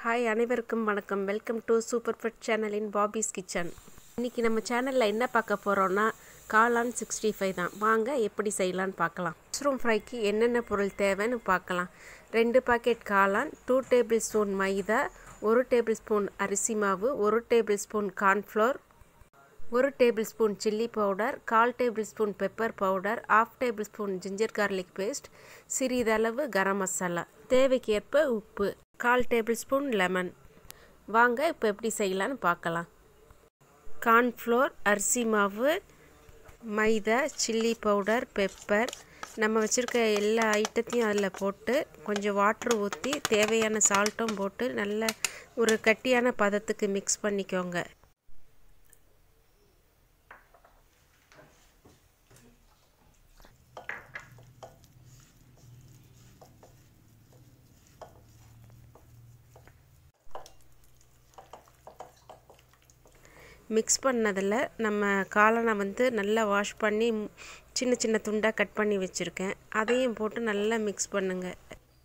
hi அனைவருக்கும் வணக்கம் welcome to super food சேனலின் பாபிஸ் கிச்சன் இன்றைக்கி நம்ம சேனலில் என்ன பார்க்க போகிறோன்னா காளான் சிக்ஸ்டி ஃபைவ் தான் வாங்க எப்படி செய்யலான்னு பார்க்கலாம் மஷ்ரூம் ஃப்ரைக்கு என்னென்ன பொருள் தேவைன்னு பார்க்கலாம் ரெண்டு பாக்கெட் காளான் டூ டேபிள் ஸ்பூன் மைதா ஒரு டேபிள் ஸ்பூன் அரிசி மாவு ஒரு டேபிள் ஸ்பூன் கார்ன்ஃப்ளோர் ஒரு டேபிள் ஸ்பூன் சில்லி பவுடர் கால் tablespoon pepper powder half tablespoon ginger garlic paste சிறிதளவு கரம் மசாலா தேவைக்கேற்ப உப்பு கால் டேபிள் ஸ்பூன் லெமன் வாங்க இப்போ எப்படி செய்யலான்னு பார்க்கலாம் கார்ன்ஃப்ளோர் அரிசி மாவு மைதா சில்லி பவுடர் பெப்பர் நம்ம வச்சுருக்க எல்லா ஐட்டத்தையும் அதில் போட்டு கொஞ்சம் வாட்ரு ஊற்றி தேவையான சால்ட்டும் போட்டு நல்ல ஒரு கட்டியான பதத்துக்கு மிக்ஸ் பண்ணிக்கோங்க மிக்ஸ் பண்ணதில் நம்ம காளானை வந்து நல்லா வாஷ் பண்ணி சின்ன சின்ன துண்டாக கட் பண்ணி வச்சுருக்கேன் அதையும் போட்டு நல்லா மிக்ஸ் பண்ணுங்கள்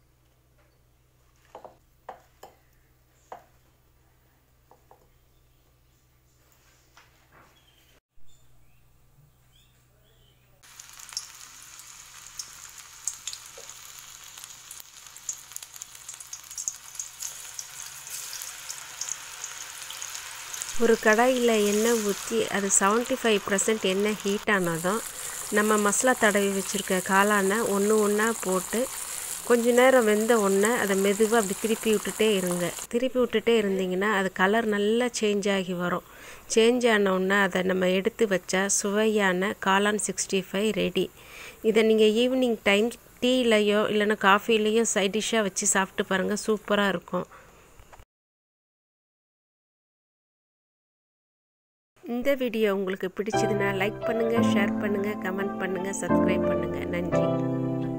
ஒரு கடாயில் எண்ணெய் ஊற்றி அது செவன்ட்டி ஃபைவ் பர்சன்ட் எண்ணெய் ஹீட் ஆனதும் நம்ம மசாலா தடவி வச்சுருக்க காளானை ஒன்று ஒன்றா போட்டு கொஞ்ச நேரம் வெந்த ஒன்று அதை மெதுவாக அப்படி திருப்பி விட்டுட்டே இருங்க திருப்பி விட்டுட்டே இருந்தீங்கன்னா அது கலர் நல்லா சேஞ்ச் ஆகி வரும் சேஞ்ச் ஆனவுடனே அதை நம்ம எடுத்து வச்சா சுவையான காளான் சிக்ஸ்டி ஃபைவ் ரெடி இதை நீங்கள் ஈவினிங் டைம் டீலையோ இல்லைன்னா காஃபிலேயோ சைட் டிஷ்ஷாக வச்சு சாப்பிட்டு பாருங்கள் சூப்பராக இருக்கும் இந்த வீடியோ உங்களுக்கு பிடிச்சதுன்னா லைக் பண்ணுங்கள் ஷேர் பண்ணுங்கள் கமெண்ட் பண்ணுங்கள் சப்ஸ்கிரைப் பண்ணுங்கள் நன்றி